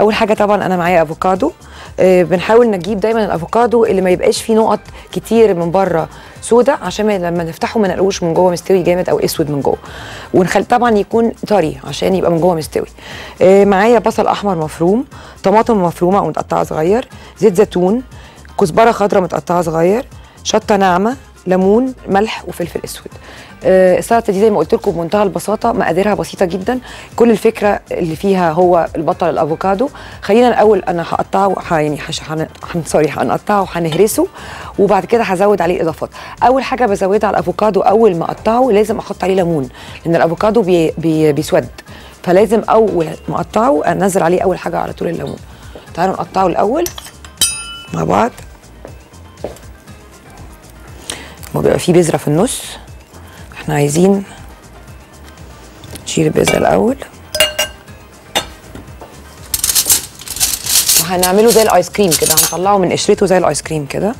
اول حاجه طبعا انا معايا افوكادو آه، بنحاول نجيب دايما الافوكادو اللي ما يبقاش فيه نقط كتير من بره سودا عشان ما لما نفتحه ما نلاقوش من جوه مستوي جامد او اسود من جوه ونخلي طبعا يكون طري عشان يبقى من جوه مستوي آه، معايا بصل احمر مفروم طماطم مفرومه ومتقطعه صغير زيت زيتون كزبره خضراء متقطعه صغير شطه ناعمه ليمون ملح وفلفل اسود آه، السلطه دي زي ما قلت لكم بمنتهى البساطه مقاديرها بسيطه جدا كل الفكره اللي فيها هو البطل الافوكادو خلينا الاول انا هقطعه ح- يعني هش- هن- هن- سوري هنقطعه وهنهرسه وبعد كده هزود عليه اضافات اول حاجه بزودها على الافوكادو اول ما اقطعه لازم احط عليه ليمون لان الافوكادو بي بي بيسود فلازم اول ما اقطعه انزل عليه اول حاجه على طول الليمون تعالوا نقطعه الاول مع بعض وبيبقى فيه بذره في النص احنا عايزين نشيل البذره الاول وهنعمله زي الايس كريم كده هنطلعه من قشرته زي الايس كريم كده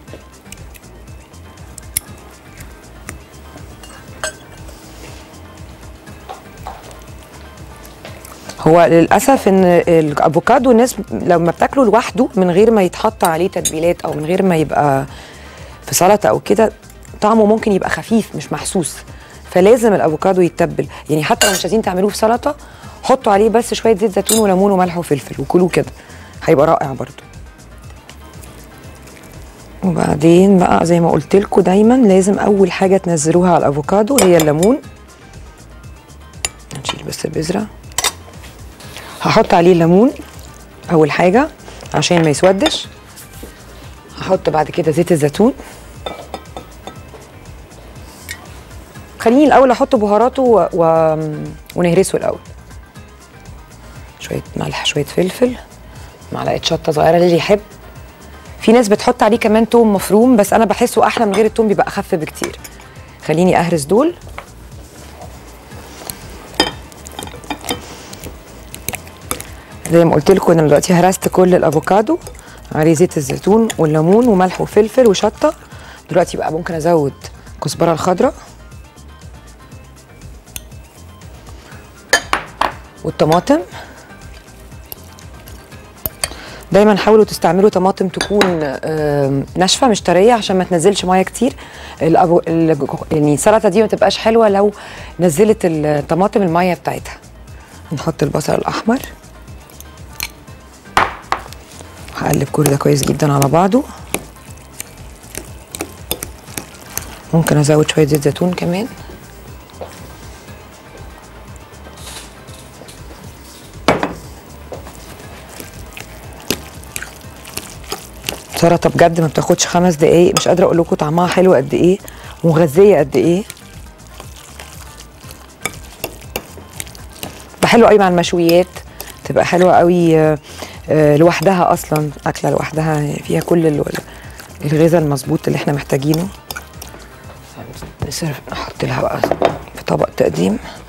هو للاسف ان الافوكادو الناس لما بتاكله لوحده من غير ما يتحط عليه تتبيلات او من غير ما يبقى في سلطه او كده طعمه ممكن يبقى خفيف مش محسوس فلازم الافوكادو يتبل يعني حتى لو مش عايزين تعملوه في سلطه حطوا عليه بس شويه زيت زيتون وليمون وملح وفلفل وكلوه كده هيبقى رائع برضو وبعدين بقى زي ما قلت لكم دايما لازم اول حاجه تنزلوها على الافوكادو هي الليمون نشيل بس البذره هحط عليه الليمون اول حاجه عشان ما يسودش هحط بعد كده زيت الزيتون خليني الاول احط بهاراته و... و... ونهرسه الاول شويه ملح شويه فلفل معلقه شطه صغيره للي يحب في ناس بتحط عليه كمان توم مفروم بس انا بحسه احلى من غير التوم بيبقى اخف بكتير خليني اهرس دول زي ما قلت لكم انا دلوقتي هرست كل الافوكادو عليه زيت الزيتون والليمون وملح وفلفل وشطه دلوقتي بقى ممكن ازود كزبره الخضراء والطماطم دايما حاولوا تستعملوا طماطم تكون آم، ناشفه مش طريه عشان ما تنزلش ميه كتير الأبو... ال- يعني السلطه دي ما تبقاش حلوه لو نزلت الطماطم الميه بتاعتها نحط البصل الاحمر هقلب كل ده كويس جدا على بعضه ممكن ازود شويه زيت زيتون كمان سلطه بجد ما بتاخدش خمس دقايق مش قادره اقول لكم طعمها حلو قد ايه ومغذيه قد ايه تبقى حلوه قوي مع المشويات تبقى حلوه قوي آه، آه، لوحدها اصلا اكله لوحدها فيها كل ال- الغذاء المظبوط اللي احنا محتاجينه نصرف نحط لها بقى في طبق تقديم